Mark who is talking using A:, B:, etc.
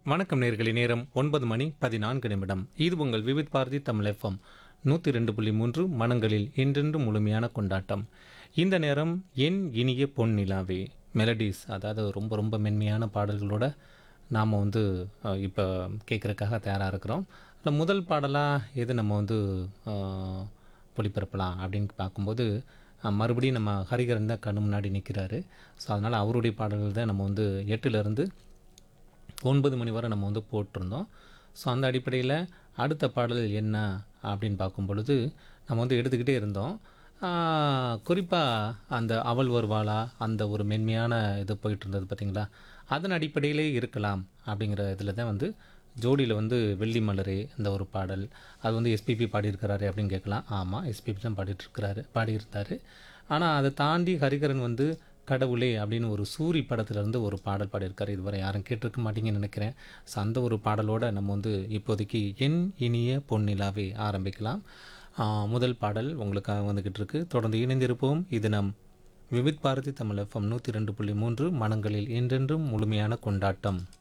A: வணக்கம் நேர்களி நேரம் ஒன்பது மணி பதினான்கு நிமிடம் இது உங்கள் விவித் பாரதி தமிழ் எஃப்எம் நூற்றி ரெண்டு புள்ளி மூன்று மனங்களில் என்றென்று முழுமையான கொண்டாட்டம் இந்த நேரம் என் இனிய பொன் நிலாவே மெலடிஸ் அதாவது ரொம்ப ரொம்ப மென்மையான பாடல்களோட நாம் வந்து இப்போ கேட்குறக்காக தயாராக இருக்கிறோம் அதில் முதல் பாடலாக எது நம்ம வந்து அஹ், ஒளிபரப்பலாம் அப்படின்னு பார்க்கும்போது அஹ், மறுபடியும் நம்ம ஹரிகரன் தான் கண்ணு முன்னாடி நிற்கிறாரு ஸோ அதனால் அவருடைய பாடல்கள் தான் நம்ம வந்து எட்டுலேருந்து ஒன்பது மணி வரை நம்ம வந்து போட்டிருந்தோம் ஸோ அந்த அடிப்படையில் அடுத்த பாடல் என்ன அப்படின்னு பார்க்கும் பொழுது நம்ம வந்து எடுத்துக்கிட்டே இருந்தோம் குறிப்பாக அந்த அவள் வருவாளா அந்த ஒரு மென்மையான இது போயிட்டு இருந்தது பார்த்தீங்களா அதன் அடிப்படையிலே இருக்கலாம் அப்படிங்கிற இதில் தான் வந்து ஜோடியில் வந்து வெள்ளி மலரே இந்த ஒரு பாடல் அது வந்து எஸ்பிபி பாடியிருக்கிறாரு அப்படின்னு கேட்கலாம் ஆமாம் எஸ்பிபி தான் பாடிட்டுருக்கிறாரு பாடியிருந்தார் ஆனால் அதை தாண்டி ஹரிகரன் வந்து கடவுளே அப்படின்னு ஒரு சூரி படத்துலேருந்து ஒரு பாடல் பாடியிருக்காரு இதுவரை யாரும் கேட்டிருக்க மாட்டீங்கன்னு நினைக்கிறேன் ஸோ அந்த ஒரு பாடலோட நம்ம வந்து இப்போதைக்கு என் இனிய பொன்னிலாவே ஆரம்பிக்கலாம் ஆ, முதல் பாடல் உங்களுக்காக வந்துக்கிட்டு இருக்கு தொடர்ந்து இணைந்திருப்போம் இது நம் விவித் பாரதி தமிழ் எஃப்எம் நூற்றி ரெண்டு புள்ளி மூன்று மனங்களில் என்றென்றும் முழுமையான கொண்டாட்டம்